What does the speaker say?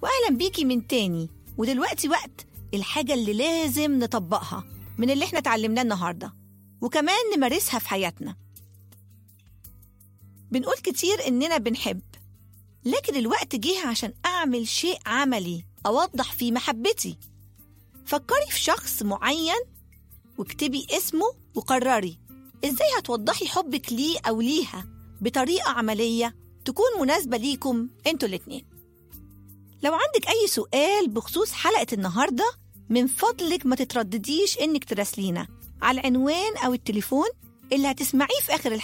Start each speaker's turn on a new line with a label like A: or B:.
A: وأهلا بيكي من تاني ودلوقتي وقت الحاجة اللي لازم نطبقها من اللي احنا اتعلمناه النهاردة وكمان نمارسها في حياتنا بنقول كتير إننا بنحب لكن الوقت جه عشان أعمل شيء عملي أوضح فيه محبتي فكري في شخص معين واكتبي اسمه وقرري إزاي هتوضحي حبك ليه أو ليها بطريقة عملية تكون مناسبة ليكم انتوا الاتنين لو عندك أي سؤال بخصوص حلقة النهاردة من فضلك ما تتردديش إنك تراسلينا على العنوان أو التليفون اللي هتسمعيه في آخر الحلقة